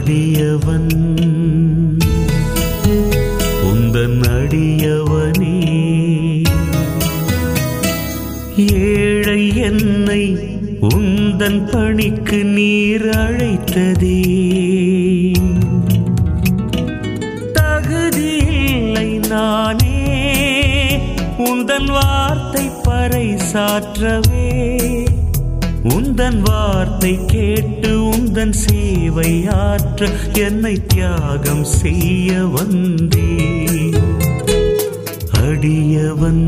அடியவன் உந்தன் அடியவனே ஏழை என்னை உந்தன் பணிக்கு நீர் அழைத்ததே தகுதியில்லை நானே உந்தன் வார்த்தை பறைசாற்றவே உந்தன் வார்த்தை கேட்டு உந்தன் சேவை ஆற்ற என்னை தியாகம் செய்ய வந்தே அடியவன்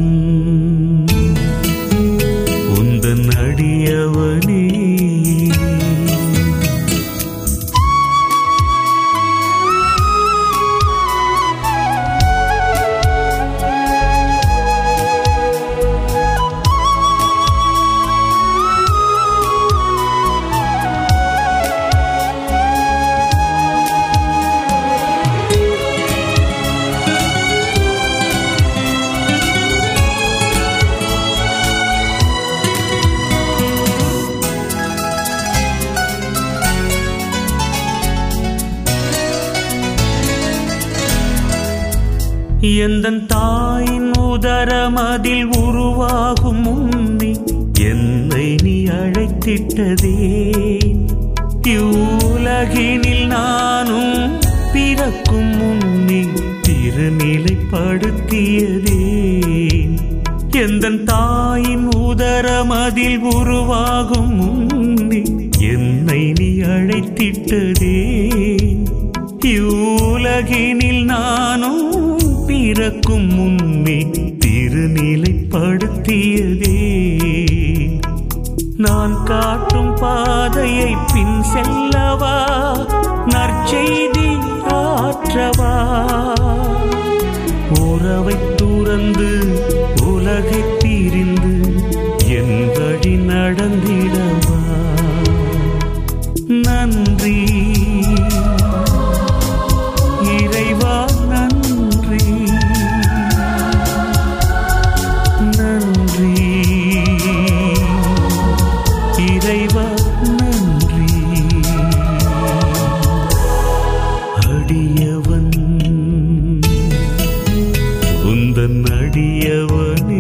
உந்தன் அடியவனே எந்தன் தாயின் உதரமதில் உருவாகும் முன்னே என்னை நீ அழைத்திட்டதே இவ்வுலகினில் நானும் பிறக்கும் முன்னே திருநிலைப்படுத்தியதே எந்தன் தாயின் உதரமதில் உருவாகும் முன்னே என்னை நீ அழைத்திட்டதே இவ்வுலகினில் நானும் பிறக்கும் முன்னே திருநிலைப்படுத்தியதே நான் காட்டும் பாதையை பின் செல்லவா நற்செய்தி ஆற்றவா உறவை துறந்து உலகை பிரிந்து என் வழி நடந்திடவா நன்றி இறைவா நன்றி நன்றி இறைவா நன்றி அடியவன் உந்தன் அடியவனே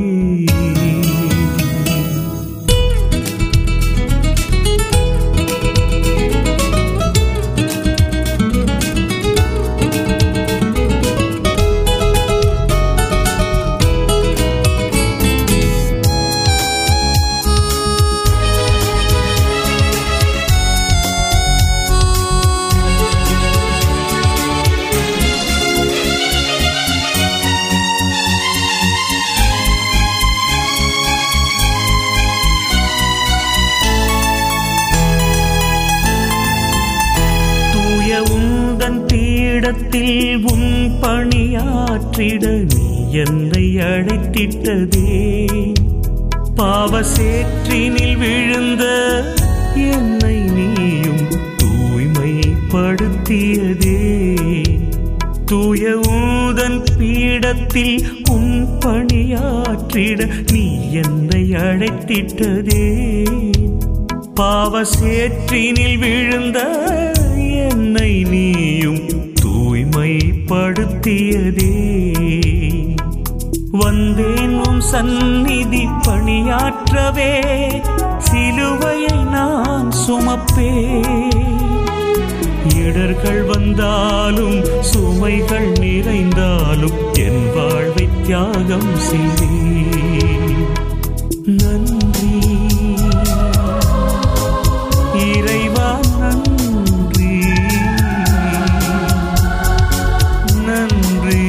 தூய உந்தன் பீடத்தில் உன் பணியாற்றிட நீ என்னை அழைத்திட்டதே பாவ சேற்றினில் விழுந்த என்னை நீயும் தூய்மைப்படுத்தியதே தூய ஊதன் பீடத்தில் உன் பணியாற்றிட நீ என்னை அழைத்திட்டதே பாவ சேற்றினில் விழுந்த என்னை நீயும் தூய்மைப்படுத்தியதே வந்தேன் உன் சந்நிதி பணியாற்றவே சிலுவையை நான் சுமப்பே இடர்கள் வந்தாலும் சுமைகள் நிறைந்தாலும் என் வாழ்வை தியாகம் செய்தேன் நன்றி இறைவா நன்றி நன்றி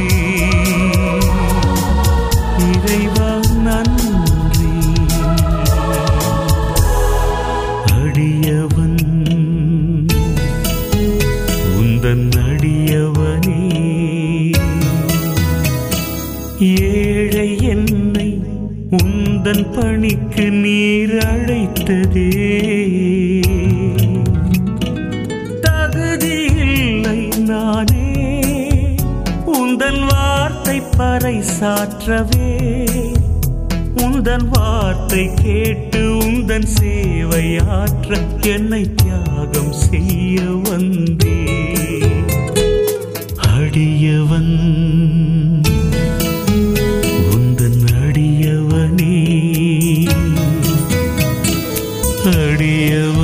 இறைவா நன்றி அடியவன் உந்தன் அடியவனே ஏழை என்னை உந்தன் பணிக்கு நீர் அழைத்ததே தகுதியில்லை நானே உந்தன் வார்த்தை பறைசாற்றவே உந்தன் வார்த்தை கேட்டு உந்தன் உந்தன் சேவையாற்ற என்னை தியாகம் செய்ய வந்தே அடியவன் உந்தன் அடியவனே அடியவன்